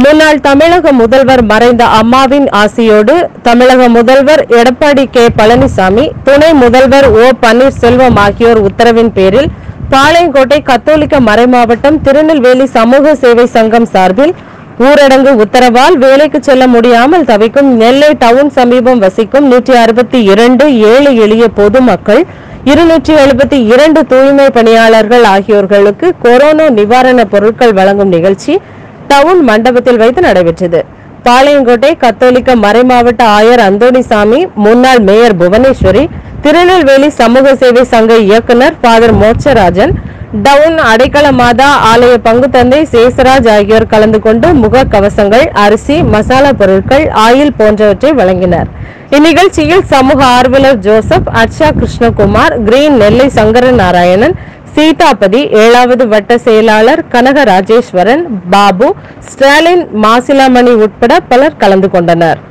முன்னாள் தமிழக முதல்வர் மறைந்த அம்மாவின் ஆசியோடு தமிழக முதல்வர் எடப்பாடி கே பழனிசாமி துணை முதல்வர் ஓ பன்னீர்செல்வம் ஆகியோர் உத்தரவின் பேரில் பாளையங்கோட்டை கத்தோலிக்க மறைமாவட்டம் திருநெல்வேலி சமூக சேவை சங்கம் சார்பில் ஊரடங்கு உத்தரவால் வேலைக்கு செல்ல முடியாமல் தவிக்கும் நெல்லை டவுன் சமீபம் வசிக்கும் நூற்றி அறுபத்தி இரண்டு ஏழை எளிய பொதுமக்கள் இருநூற்றி எழுபத்தி இரண்டு தூய்மை பணியாளர்கள் ஆகியோர்களுக்கு கொரோனா நிவாரணப் பொருட்கள் வழங்கும் நிகழ்ச்சி டவுன் மண்டபத்தில் வைத்து நடைபெற்றது பாளையங்கோட்டை கத்தோலிக்க மறைமாவட்ட ஆயர் அந்தோணிசாமி முன்னாள் மேயர் புவனேஸ்வரி திருநெல்வேலி சமூக சேவை சங்க இயக்குனர் ஃபாதர் மோட்சராஜன் டவுன் அடைக்கல மாதா ஆலய பங்கு தந்தை சேசராஜ் ஆகியோர் கலந்து கொண்டு முக கவசங்கள் அரிசி மசாலா பொருட்கள் ஆயில் போன்றவற்றை வழங்கினர் இந்நிகழ்ச்சியில் சமூக ஆர்வலர் ஜோசப் அர்ஷா கிருஷ்ணகுமார் கிரீன் நெல்லை சங்கர நாராயணன் சீதாபதி ஏழாவது வட்ட செயலாளர் கனக ராஜேஸ்வரன் பாபு ஸ்டாலின் மாசிலாமணி உட்பட பலர் கலந்து கொண்டனர்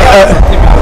அஹ்,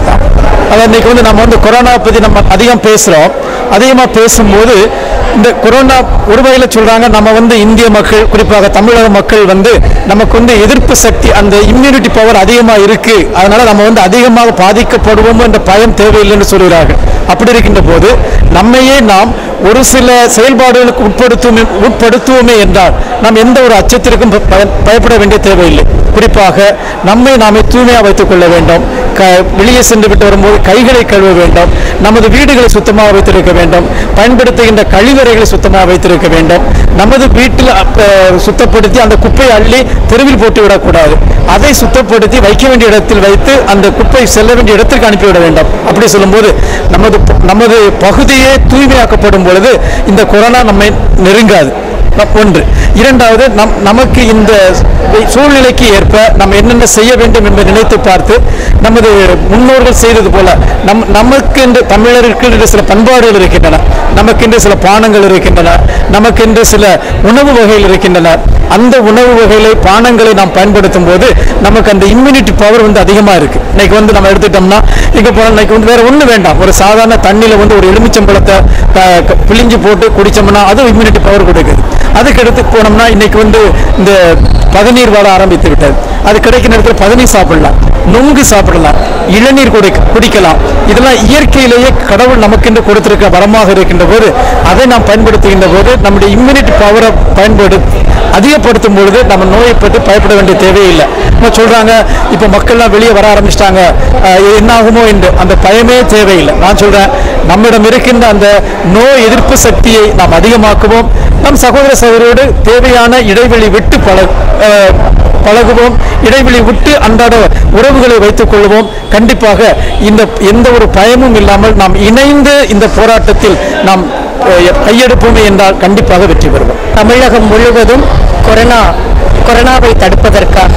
அதாவது இன்னைக்கு வந்து நம்ம வந்து கொரோனா பற்றி நம்ம அதிகம் பேசுகிறோம் அதிகமாக பேசும்போது இந்த கொரோனா ஒரு வகையில் சொல்கிறாங்க நம்ம வந்து இந்திய மக்கள் குறிப்பாக தமிழக மக்கள் வந்து நமக்கு வந்து எதிர்ப்பு சக்தி அந்த இம்யூனிட்டி பவர் அதிகமாக இருக்குது அதனால நம்ம வந்து அதிகமாக பாதிக்கப்படுவோம் என்ற பயம் தேவையில்லைன்னு சொல்கிறார்கள் அப்படி இருக்கின்ற போது நம்மையே நாம் ஒரு சில செயல்பாடுகளுக்கு உட்படுத்துவோமே உட்படுத்துவோமே என்றால் நாம் எந்த ஒரு அச்சத்திற்கும் ப- பய- பயப்பட வேண்டிய தேவையில்லை குறிப்பாக நம்மை நாமே தூய்மையாக வைத்துக் கொள்ள வேண்டும் க வெளியே சென்று விட்டு வரும்போது கைகளை கழுவ வேண்டும் நமது வீடுகளை சுத்தமாக வைத்திருக்க வேண்டும் பயன்படுத்துகின்ற கழிவறைகளை சுத்தமாக வைத்திருக்க வேண்டும் நமது வீட்டில் அப்ப, சுத்தப்படுத்தி அந்த குப்பையை அள்ளி தெருவில் போட்டு விடக்கூடாது அதை சுத்தப்படுத்தி வைக்க வேண்டிய இடத்தில் வைத்து அந்த குப்பை செல்ல வேண்டிய இடத்திற்கு அனுப்பிவிட வேண்டும் அப்படி சொல்லும்போது நமது நமது பகுதியே தூய்மையாக்கப்படும் பொழுது இந்த கொரோனா நம்மை நெருங்காது நம் ஒன்று இரண்டாவது நம் நமக்கு இந்த சூழ்நிலைக்கு ஏற்ப நம்ம என்னென்ன செய்ய வேண்டும் என்பதை நினைத்து பார்த்து நமது முன்னோர்கள் செய்தது போல நம் நமக்கென்று தமிழருக்கு என்று சில பண்பாடுகள் இருக்கின்றன நமக்கென்று சில பானங்கள் இருக்கின்றன நமக்கென்று சில உணவு வகைகள் இருக்கின்றன அந்த உணவு வகைகளை பானங்களை நாம் பயன்படுத்தும் போது நமக்கு அந்த இம்யூனிட்டி பவர் வந்து அதிகமாக இருக்கு இன்னைக்கு வந்து நம்ம எடுத்துட்டோம்னா இங்கே போனால் இன்னைக்கு வந்து வேற ஒன்றும் வேண்டாம் ஒரு சாதாரண தண்ணியில் வந்து ஒரு எலுமிச்சம்பழத்தை க- க- பிழிஞ்சு போட்டு குடிச்சோம்னா அது இம்யூனிட்டி பவர் கொடுக்குது அதுக்கு எடுத்து போனோம்னா இன்னைக்கு வந்து இந்த பதநீர் வர ஆரம்பித்து விட்டது அது கிடைக்கிற நேரத்தில் பதநீர் சாப்பிடலாம் நுங்கு சாப்பிடலாம் இளநீர் குடி குடிக்கலாம் இதெல்லாம் இயற்கையிலேயே கடவுள் நமக்கென்று கொடுத்திருக்க வரமாக இருக்கின்ற போது அதை நாம் பயன்படுத்துகின்ற போது நம்முடைய இம்யூனிட்டி பவரை பயன்படுத்தி அதிகப்படுத்தும் பொழுது நம்ம நோயை பற்றி பயப்பட வேண்டிய தேவையில்லை நம்ம சொல்றாங்க இப்போ மக்கள்லாம் வெளியே வர ஆரம்பிச்சிட்டாங்க என்ன ஆகுமோ என்று அந்த பயமே தேவையில்லை நான் சொல்றேன் நம்மிடம் இருக்கின்ற அந்த நோய் எதிர்ப்பு சக்தியை நாம் அதிகமாக்குவோம் நம் சகோதர சகோதரோடு தேவையான இடைவெளி விட்டு பழ அஹ், பழகுவோம் இடைவெளி விட்டு அன்றாட உறவுகளை வைத்துக் கொள்வோம் கண்டிப்பாக இந்த எந்த ஒரு பயமும் இல்லாமல் நாம் இணைந்து இந்த போராட்டத்தில் நாம் அஹ், கையெடுப்போமே என்றால் கண்டிப்பாக வெற்றி பெறுவோம் தமிழகம் முழுவதும் கொரோனா கொரோனாவை தடுப்பதற்காக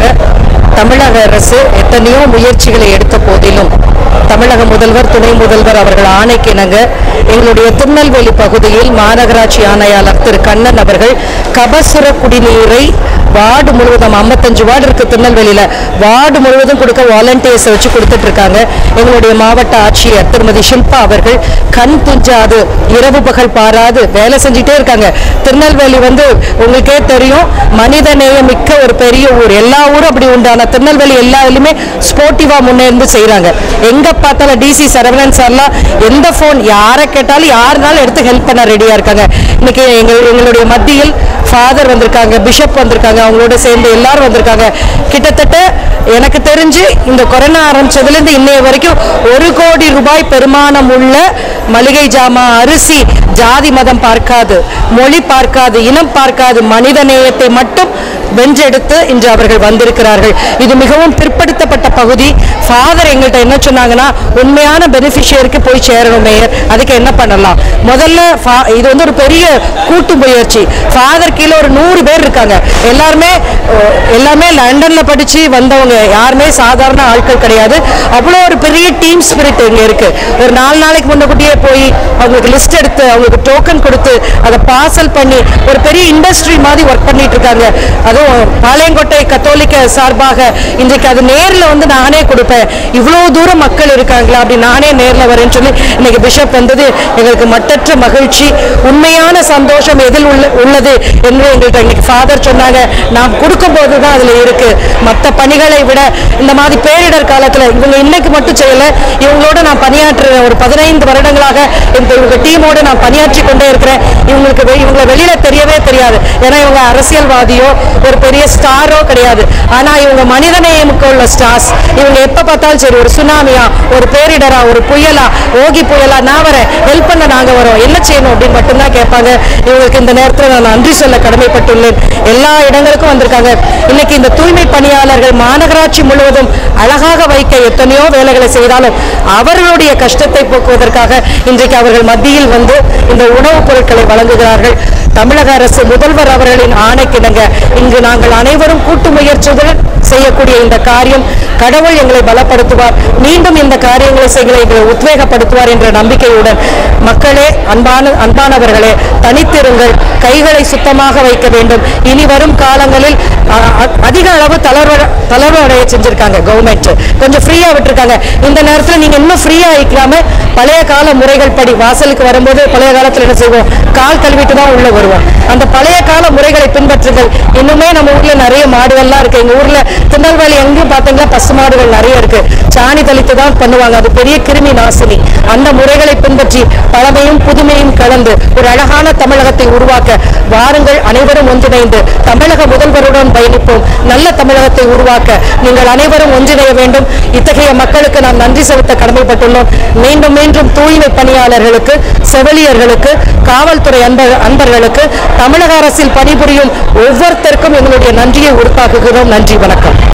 தமிழக அரசு எத்தனையோ முயற்சிகளை எடுத்த போதிலும் தமிழக முதல்வர் துணை முதல்வர் அவர்கள் ஆணைக்கிணங்க எங்களுடைய திருநெல்வேலி பகுதியில் மாநகராட்சி ஆணையாளர் திரு கண்ணன் அவர்கள் கபசுர குடிநீரை வார்டு முழுவதும் 55 வார்டு இருக்கு திருநெல்வேலியில வார்டு முழுவதும் கொடுக்க வாலண்டியர்ஸ் வச்சு கொடுத்துட்டு இருக்காங்க எங்களுடைய மாவட்ட ஆட்சியர் திருமதி ஷில்பா அவர்கள் கண் துஞ்சாது இரவு பகல் பாராது வேலை செஞ்சுட்டே இருக்காங்க திருநெல்வேலி வந்து உங்களுக்கே தெரியும் மனித நேயமிக்க ஒரு பெரிய ஊர் எல்லா ஊரும் அப்படி உண்டான திருநெல்வேலி எல்லா இதுலையுமே ஸ்போர்ட்டிவா முன்னேந்து செய்றாங்க எங்க பார்த்தாலும் டிசி சரவணன் சார்லாம் எந்த ஃபோன் யாரை கேட்டாலும் யாருனாலும் எடுத்து ஹெல்ப் பண்ண ரெடியா இருக்காங்க இன்னைக்கு எங்கள் எங்களுடைய மத்தியில் ஃபாதர் வந்திருக்காங்க பிஷப் வந்திருக்காங்க அவங்களோட சேர்ந்து எல்லாரும் வந்திருக்காங்க கிட்டத்தட்ட எனக்கு தெரிஞ்சு இந்த கொரோனா ஆரம்பிச்சதுலேருந்து இன்னைய வரைக்கும் ஒரு கோடி ரூபாய் பெருமானம் உள்ள மளிகை ஜாமான் அரிசி ஜாதி மதம் பார்க்காது மொழி பார்க்காது இனம் பார்க்காது மனித நேயத்தை மட்டும் வென்றெடுத்து இன்று அவர்கள் வந்திருக்கிறார்கள் இது மிகவும் பிற்படுத்தப்பட்ட பகுதி ஃபாதர் எங்கள்கிட்ட என்ன சொன்னாங்கன்னா உண்மையான பெனிஃபிஷியருக்கு போய் சேரணும் மேயர் அதுக்கு என்ன பண்ணலாம் முதல்ல fa- இது வந்து ஒரு பெரிய கூட்டு முயற்சி ஃபாதர் கீழே ஒரு நூறு பேர் இருக்காங்க எல்லாருமே அஹ், எல்லாமே லண்டன்ல படிச்சு வந்தவங்க யாருமே சாதாரண ஆட்கள் கிடையாது அவ்வளோ ஒரு பெரிய டீம் ஸ்பிரிட் இங்க இருக்கு ஒரு நாலு நாளைக்கு முன்னக்கூட்டியே போய் அவங்களுக்கு லிஸ்ட் எடுத்து அவங்களுக்கு டோக்கன் கொடுத்து அதை பார்சல் பண்ணி ஒரு பெரிய இண்டஸ்ட்ரி மாதிரி ஒர்க் பண்ணிட்டு இருக்காங்க அதுவும் பாளையங்கோட்டை கத்தோலிக்க சார்பாக இன்றைக்கு அது நேர்ல வந்து நானே கொடுப்பேன் இவ்வளோ தூரம் மக்கள் இருக்காங்களா அப்படி நானே நேர்ல வரேன்னு சொல்லி இன்னைக்கு பிஷப் வந்தது எங்களுக்கு மட்டற்ற மகிழ்ச்சி உண்மையான சந்தோஷம் எதில் உள்ள உள்ளது என்று எங்கள்கிட்ட இன்னைக்கு ஃபாதர் சொன்னாங்க நாம் கொடுக்கும்போது தான் அதுல இருக்கு மற்ற பணிகளை விட இந்த மாதிரி பேரிடர் காலத்துல இவங்க இன்னைக்கு மட்டும் செய்யல இவங்களோட நான் பணியாற்றுறேன் ஒரு பதினைந்து வருடங்களாக இந்த இவங்க டீமோட நான் பணியாற்றி கொண்டே இருக்கிறேன் இவங்களுக்கு வெ- இவங்களை வெளியில தெரியவே தெரியாது ஏன்னா இவங்க அரசியல்வாதியோ ஒரு பெரிய ஸ்டாரோ கிடையாது ஆனா இவங்க மனிதநேயமுக்கு உள்ள ஸ்டார்ஸ் இவங்க எப்ப பார்த்தாலும் சரி ஒரு சுனாமியா ஒரு பேரிடரா ஒரு புயலா ஓகி புயலா நான் வரேன் ஹெல்ப் பண்ண நாங்க வரோம் என்ன செய்யணும் அப்படின்னு மட்டும்தான் கேட்பாங்க இவங்களுக்கு இந்த நேரத்தில் நான் நன்றி சொல்ல கடமைப்பட்டுள்ளேன் எல்லா இடங்களுக்கும் வந்திருக்காங்க இன்னைக்கு இந்த தூய்மை பணியாளர்கள் மாநகராட்சி முழுவதும் அழகாக வைக்க எத்தனையோ வேலைகளை செய்தாலும் அவர்களுடைய கஷ்டத்தை போக்குவதற்காக இன்றைக்கு அவர்கள் மத்தியில் வந்து இந்த உணவுப் பொருட்களை வழங்குகிறார்கள் தமிழக அரசு முதல்வர் அவர்களின் ஆணைக்கிணங்க இங்கு நாங்கள் அனைவரும் கூட்டு முயற்சியுடன் செய்யக்கூடிய இந்த காரியம் கடவுள் எங்களை பலப்படுத்துவார் மீண்டும் இந்த காரியங்களை செய்ய எங்களை உத்வேகப்படுத்துவார் என்ற நம்பிக்கையுடன் மக்களே அன்பான அன்பானவர்களே தனித்திருங்கள் கைகளை சுத்தமாக வைக்க வேண்டும் இனி வரும் காலங்களில் அ- அ- அதிக அளவு தளர்வு தளர்வு அடைய செஞ்சிருக்காங்க கவர்மெண்ட் கொஞ்சம் ஃப்ரீயா விட்டுருக்காங்க இந்த நேரத்துல நீங்க இன்னும் ஃப்ரீயா ஆயிக்கலாம பழைய கால முறைகள் படி வாசலுக்கு வரும்போது பழைய காலத்துல என்ன செய்வோம் கால் கழுவிட்டு தான் உள்ள வருவோம் அந்த பழைய கால முறைகளை பின்பற்றுங்கள் இன்னுமே நம்ம ஊர்ல நிறைய மாடுகள்லாம் இருக்கு எங்க ஊர்ல திருநெல்வேலி எங்கேயும் பாத்தீங்கன்னா பசு மாடுகள் நிறைய இருக்கு சாணி தெளித்து தான் பண்ணுவாங்க அது பெரிய கிருமி நாசினி அந்த முறைகளை பின்பற்றி பழமையும் புதுமையும் கலந்து ஒரு அழகான தமிழகத்தை உருவாக்க வாருங்கள் அனைவரும் ஒன்றிணைந்து தமிழக முதல்வருடன் பயணிப்போம் நல்ல தமிழகத்தை உருவாக்க நீங்கள் அனைவரும் ஒன்றிணைய வேண்டும் இத்தகைய மக்களுக்கு நாம் நன்றி செலுத்த கடமைப்பட்டுள்ளோம் மீண்டும் மீண்டும் தூய்மை பணியாளர்களுக்கு செவிலியர்களுக்கு காவல்துறை அன்பர் அன்பர்களுக்கு தமிழக அரசில் பணிபுரியும் ஒவ்வொருத்தருக்கும் எங்களுடைய நன்றியை உறுத்தாக்குகிறோம் நன்றி வணக்கம்